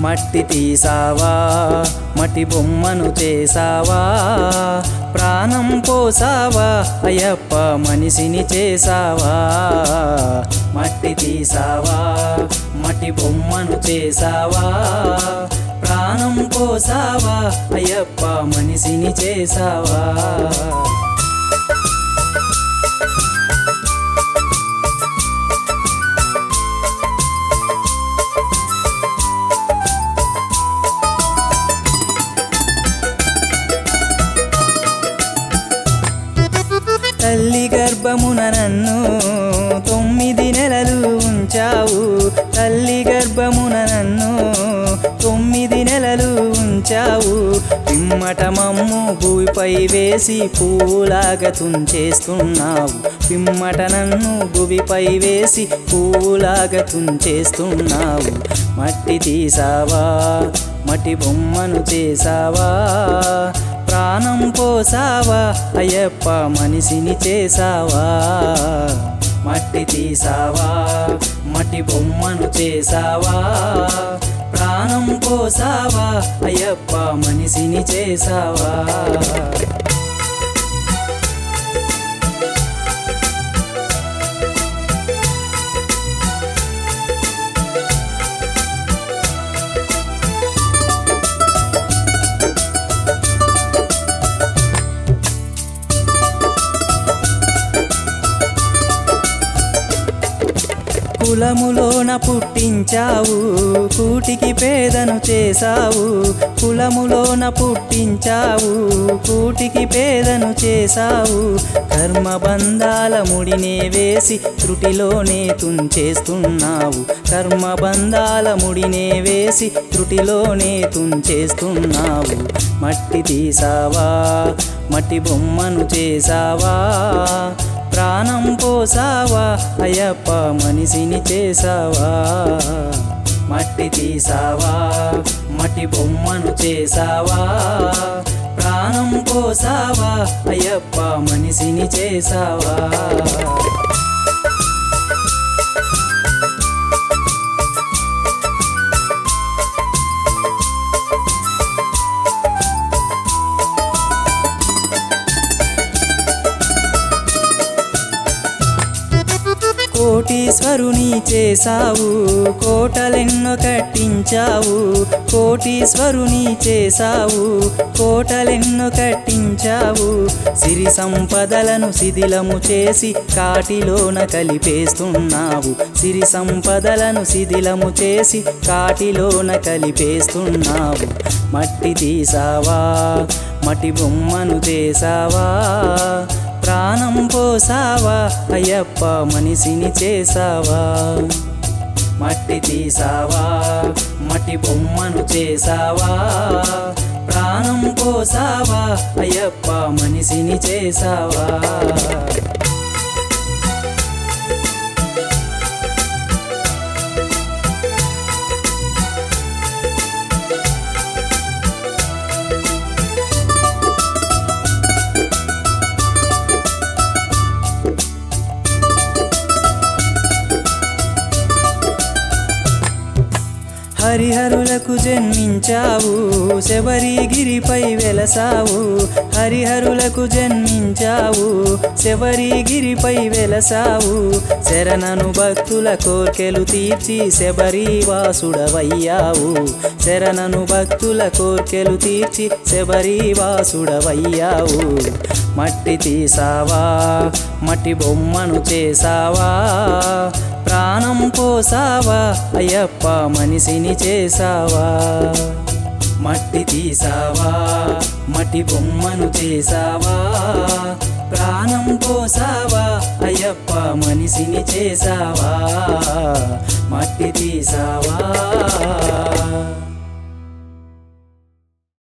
మట్టి తీసావా మట్టి బొమ్మను చేసావా ప్రాణం పోసావా అయ్యప్ప మనిషిని చేసావా మట్టి తీసావా మట్టి బొమ్మను చేసావా ప్రాణం పోసావా అయ్యప్ప మనిషిని చేసావా తల్లి గర్భమున నన్ను తొమ్మిది నెలలు ఉంచావు తల్లి గర్భమున నన్ను తొమ్మిది నెలలు ఉంచావు పిమ్మట మమ్ము భూమిపై వేసి పూలాగా తుంచేస్తున్నావు పిమ్మట నన్ను భూమిపై వేసి పూలాగా తుంచేస్తున్నావు మట్టి తీసావా మట్టి బొమ్మను చేసావా ప్రాణం పోసావా అయ్యప్ప మనిషిని చేసావా మట్టి తీసావా మట్టి బొమ్మను చేసావా ప్రాణం పోసావా అయ్యప్ప మనిషిని చేసావా కులములోన పుట్టించావు కూటికి పేదను చేసావు కులములోన పుట్టించావు కూటికి పేదను చేసావు కర్మబంధాల ముడినే వేసి త్రుటిలోనే తుంచేస్తున్నావు కర్మబంధాల ముడినే వేసి త్రుటిలోనే తుంచేస్తున్నావు మట్టి తీసావా మట్టి బొమ్మను చేసావా ప్రాణం పోసావా అయ్యప్ప మనిషిని చేసావా మట్టి తీసావా మట్టి బొమ్మను చేసావా ప్రాణం పోసావా అయ్యప్ప మనిషిని చేసావా కోటీశ్వరుని చేసావు కోటలెన్నో కట్టించావు కోటీశ్వరుని చేసావు కోటలెన్నో కట్టించావు సిరి సంపదలను శిథిలము చేసి కాటిలోన కలిపేస్తున్నావు సిరి సంపదలను శిథిలము చేసి కాటిలోన కలిపేస్తున్నావు మట్టి తీసావా మట్టి బొమ్మను చేసావా ప్రాణం పోసావా అయ్యప్ప మనిషిని చేసావా మట్టి తీసావా మట్టి బొమ్మను చేసావా ప్రాణం పోసావా అయ్యప్ప మనిషిని చేసావా హరిహరులకు జన్మించావు శబరిగిరిపై వెలసావు హరిహరులకు జన్మించావు శబరిగిరిపై వెలసావు శరణను భక్తుల కోర్కెలు తీర్చి శబరి వాసుడవయ్యావు శరణను భక్తుల కోర్కెలు తీర్చి శబరి వాసుడవయ్యావు మట్టి తీసావా మట్టి బొమ్మను చేసావా ప్రాణం పోసావా అయ్యప్ప మనిషిని చేసావా మట్టి తీసావా మట్టి బొమ్మను చేసావా ప్రాణం పోసావా అయ్యప్ప మనిషిని చేసావా మట్టి తీసావా